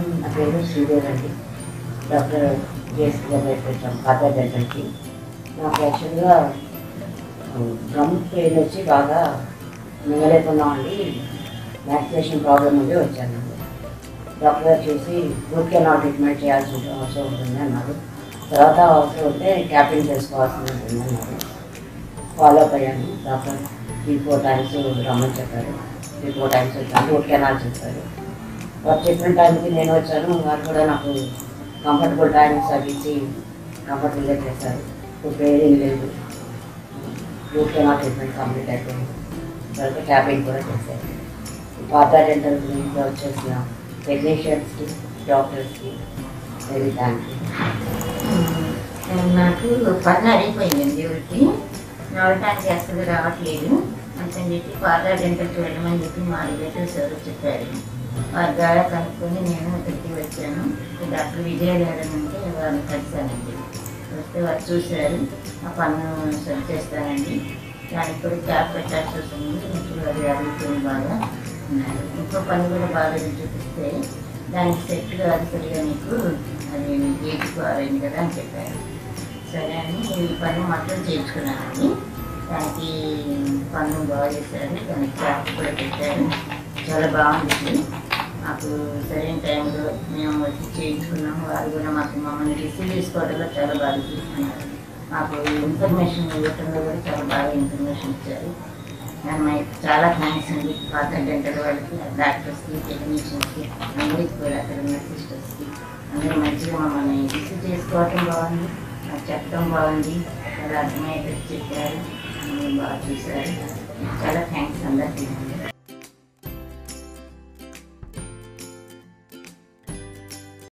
madam నా పేరు శ్రీదేవి అండి డాక్టర్ జేఎస్పీ గారు దగ్గరికి వచ్చాం ఖాతా డెంటల్కి నాకు యాక్చువల్గా గమ్ పెయిన్ వచ్చి బాగా మింగలేకున్నామండి వ్యాక్సినేషన్ ప్రాబ్లం ఉండి వచ్చాను డాక్టర్ గారు చూసి రూట్ కెనాల్ ట్రీట్మెంట్ చేయాల్సి ఉంటుంది అవసరం ఉంటుంది అన్నారు తర్వాత అవసరం ఉంటే క్యాపింగ్ చేసుకోవాల్సి ఉంటుంది అన్నారు ఫాలో అప్ అయ్యాను డాక్టర్ త్రీ ఫోర్ టైమ్స్ రమ్మని చెప్పారు త్రీ ఫోర్ టైమ్స్ వచ్చాను రూట్ కెనాల్ చెప్పారు వారు చెప్పిన టైంకి నేను వచ్చాను వారు కూడా నాకు కంఫర్టబుల్ టైమింగ్స్ అవి ఇచ్చి కంఫర్టబుల్గా చేశారు ఇప్పుడు ఏం లేదు రూట్ కెనాల్ ట్రీట్మెంట్ కంప్లీట్ అయిపోయింది తర్వాత క్యాపింగ్ కూడా చేశారు పాత డెంటల్ క్లినిక్లో వచ్చేసిన టెక్నీషియన్స్కి డాక్టర్స్కి వెరీ థ్యాంక్ యూ నాకు పన్ను అడిగిపోయిందండి ఎవరికి నడవటానికి అసలు రావట్లేదు అంతని చెప్పి పార్లర్ డెంటల్కి వెళ్ళమని చెప్పి మా రిలేటివ్స్ ఎవరు చెప్పారు వారి ద్వారా కనుక్కొని నేను ఇక్కడికి వచ్చాను డాక్టర్ విజయ గారు అంటే వారిని కలిశానండి వస్తే వారు చూశారు ఆ పన్ను సరి చేస్తానండి దానికి కూడా క్యాప్ పెట్టాల్సి వస్తుంది ఇప్పుడు అది అడుగుతుంది బాగా ఇంకో పన్ను కూడా బాగా చూపిస్తే దానికి సెట్ కాదు సరిగా నీకు అది గేట్కు అయింది కదా అని చెప్పారు సరే అని ఈ పన్ను మాత్రం చేయించుకున్నానండి దానికి పన్ను బాగా చేశారు దానికి క్యాప్ కూడా పెట్టారు చాలా బాగుంది మాకు సరైన టైంలో మేము వచ్చి చేయించుకున్నాము వారు కూడా మాకు మమ్మల్ని రిసీవ్ చేసుకోవడంలో చాలా బాగా చూసుకున్నారు మాకు ఇన్ఫర్మేషన్ ఇవ్వటంలో కూడా చాలా బాగా ఇన్ఫర్మేషన్ ఇచ్చారు దాని మా చాలా థ్యాంక్స్ అండి పాత డెంటల్ వాళ్ళకి డాక్టర్స్కి టెక్నీషియన్స్కి అందరికి కూడా అక్కడ ఉన్న సిస్టర్స్కి అందరూ మంచిగా మమ్మల్ని రిసీవ్ చేసుకోవటం బాగుంది నాకు చెప్పడం బాగుంది చాలా అర్థమయ్యేటట్టు చెప్పారు మమ్మల్ని బాగా చూశారు చాలా థ్యాంక్స్ అందరికీ